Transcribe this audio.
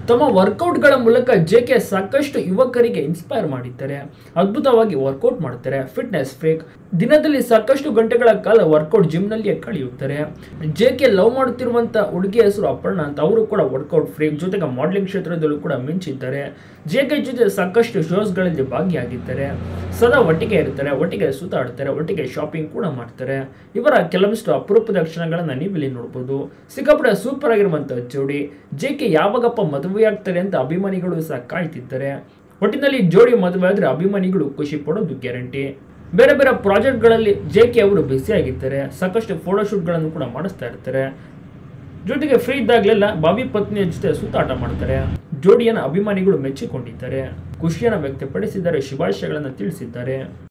ತಮ್ಮ ವರ್ಕೌಟ್ಗಳ ಮೂಲಕ J K ಸಾಕಷ್ಟು ಯುವಕರಿಗೆ ಇನ್ಸ್ಪೈರ್ ಮಾಡಿದ್ದಾರೆ ಅದ್ಭುತವಾಗಿ ವರ್ಕೌಟ್ ಮಾಡ್ತಾರೆ ಫಿಟ್ನೆಸ್ ಫ್ರೀಕ್ ದಿನದಲ್ಲಿ ಸಾಕಷ್ಟು ಗಂಟೆಗಳ ಕಾಲ ವರ್ಕೌಟ್ ಜಿಮ್ನಲ್ಲಿಯೇ ಕಳೆಯುತ್ತಾರೆ ಜೆ ಕೆ ಲವ್ ಮಾಡುತ್ತಿರುವಂತ ಹುಡುಗಿಯ ಹೆಸರು ಅಪರ್ಣ ಅಂತ ಅವರು ಕೂಡ ವರ್ಕೌಟ್ ಫ್ರೀಕ್ ಜೊತೆಗೆ ಮಾಡಲಿಂಗ್ ಕ್ಷೇತ್ರದಲ್ಲೂ ಕೂಡ ಮಿಂಚಿದ್ದಾರೆ ಜೆ ಕೆ ಜೊತೆ ಸಾಕಷ್ಟು ಶೋಸ್ಗಳಲ್ಲಿ ಭಾಗಿಯಾಗಿದ್ದಾರೆ ಸದಾ ಒಟ್ಟಿಗೆ ಇರ್ತಾರೆ ಒಟ್ಟಿಗೆ ಸುತ್ತಾಡ್ತಾರೆ ಒಟ್ಟಿಗೆ ಶಾಪಿಂಗ್ ಕೂಡ ಮಾಡ್ತಾರೆ ಇವರ ಕೆಲವಷ್ಟು ಅಪರೂಪದ ಕ್ಷಣಗಳನ್ನ ನೀವಿಲ್ಲಿ ನೋಡ್ಬೋದು ಸಿಕ್ಕಾಪಟ್ಟೆ ಸೂಪರ್ ಆಗಿರುವಂತಹ ಜೋಡಿ ಜೆ ಕೆ ಯಾವಾಗಪ್ಪ ಮದುವೆ ಆಗ್ತಾರೆ ಅಂತ ಅಭಿಮಾನಿಗಳು ಸಹ ಕಾಯ್ತಿದ್ದಾರೆ ಒಟ್ಟಿನಲ್ಲಿ ಜೋಡಿ ಮದುವೆ ಆದ್ರೆ ಅಭಿಮಾನಿಗಳು ಖುಷಿ ಪಡೋದು ಗ್ಯಾರಂಟಿ ಬೇರೆ ಬೇರೆ ಪ್ರಾಜೆಕ್ಟ್ಗಳಲ್ಲಿ ಜೆ ಕೆ ಅವರು ಬ್ಯುಸಿ ಆಗಿರ್ತಾರೆ ಸಾಕಷ್ಟು ಫೋಟೋಶೂಟ್ಗಳನ್ನು ಕೂಡ ಮಾಡಿಸ್ತಾ ಇರ್ತಾರೆ ಜೊತೆಗೆ ಫ್ರೀ ಇದ್ದಾಗಲೆಲ್ಲ ಬಾಬಿ ಪತ್ನಿಯ ಜೊತೆ ಸುತ್ತಾಟ ಮಾಡ್ತಾರೆ ಜೋಡಿಯನ್ನು ಅಭಿಮಾನಿಗಳು ಮೆಚ್ಚಿಕೊಂಡಿದ್ದಾರೆ ಖುಷಿಯನ್ನು ವ್ಯಕ್ತಪಡಿಸಿದ್ದಾರೆ ಶುಭಾಶಯಗಳನ್ನು ತಿಳಿಸಿದ್ದಾರೆ